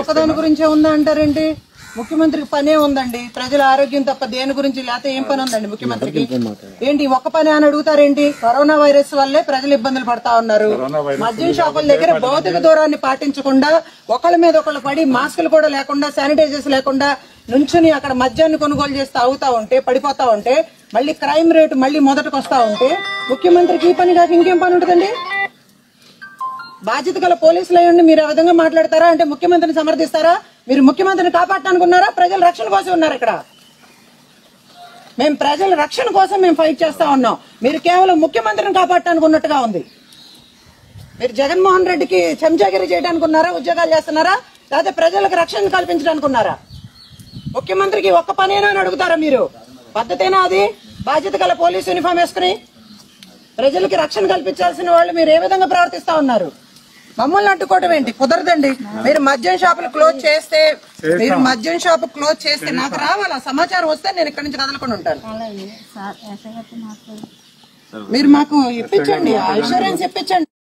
ఒక్కదాని గురించే ఉందా అంటారేంటి ముఖ్యమంత్రికి పనే ఉందండి ప్రజల ఆరోగ్యం తప్ప దేని గురించి లేకపోతే ఏం పని ఉందండి ముఖ్యమంత్రికి ఏంటి ఒక్క పని అని అడుగుతారేంటి కరోనా వైరస్ వల్లే ప్రజలు ఇబ్బందులు పడతా ఉన్నారు మద్యం షాపుల దగ్గర భౌతిక దూరాన్ని పాటించకుండా ఒకళ్ళ మీద ఒకళ్ళు పడి మాస్కులు కూడా లేకుండా శానిటైజర్స్ లేకుండా నుంచుని అక్కడ మద్యాన్ని కొనుగోలు చేస్తూ అవుతా ఉంటే పడిపోతా ఉంటే మళ్ళీ క్రైమ్ రేటు మళ్ళీ మొదటకు వస్తా ఉంటే ముఖ్యమంత్రికి ఈ పని కాక ఇంకేం పని ఉంటుందండి బాధ్యత గల పోలీసులు అయ్యండి మీరు ఆ విధంగా మాట్లాడతారా అంటే ముఖ్యమంత్రిని సమర్థిస్తారా మీరు ముఖ్యమంత్రిని కాపాడటానికి ఉన్నారా ప్రజల రక్షణ కోసం ఉన్నారు ఇక్కడ మేము ప్రజల రక్షణ కోసం మేము ఫైట్ చేస్తా ఉన్నాం మీరు కేవలం ముఖ్యమంత్రిని కాపాడటానికి ఉన్నట్టుగా ఉంది మీరు జగన్మోహన్ రెడ్డికి చెంచాగిరి చేయడానికి ఉన్నారా ఉద్యోగాలు చేస్తున్నారా లేకపోతే ప్రజలకు రక్షణ కల్పించడానికి ఉన్నారా ముఖ్యమంత్రికి ఒక్క పనేనా అని అడుగుతారా మీరు పద్ధతేనా అది బాధ్యత గల పోలీస్ యూనిఫామ్ వేసుకుని ప్రజలకి రక్షణ కల్పించాల్సిన వాళ్ళు మీరు ఏ విధంగా ప్రవర్తిస్తా ఉన్నారు మమ్మల్ని అడ్డుకోవడం ఏంటి కుదరదండి మీరు మద్యం షాపులు క్లోజ్ చేస్తే మీరు మద్యం షాపు క్లోజ్ చేస్తే నాకు రావాలా సమాచారం వస్తే నేను ఇక్కడి నుంచి కదలకుండా ఉంటాను అలాగే సార్ ఎస్ఐ గారితో మాట్లాడు మీరు మాకు ఇప్పించండి ఆ ఇన్సూరెన్స్ ఇప్పించండి